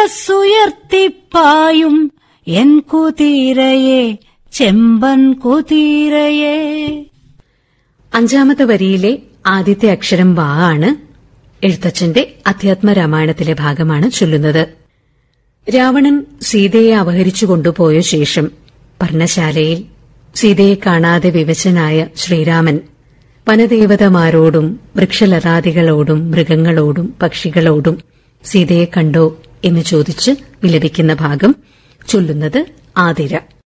ശിരസുയർത്തിപ്പായും N കുതിരയെ ചെമ്പൻ കുതിരയെ അഞ്ചാമത്തെ വരിയിലെ ആദ്യത്തെ അക്ഷരം വാ ആണ് എഴുത്തച്ഛന്റെ അധ്യാത്മരാമായണത്തിലെ ഭാഗമാണ് ചൊല്ലുന്നത് രാവണൻ സീതയെ അപഹരിച്ചു കൊണ്ടുപോയ ശേഷം പർണശാലയിൽ സീതയെ കാണാതെ വിവശനായ ശ്രീരാമൻ വനദേവതമാരോടും വൃക്ഷലതാദികളോടും മൃഗങ്ങളോടും പക്ഷികളോടും സീതയെ കണ്ടോ എന്ന് ചോദിച്ച് വിലപിക്കുന്ന ഭാഗം ചൊല്ലുന്നത് ആതിര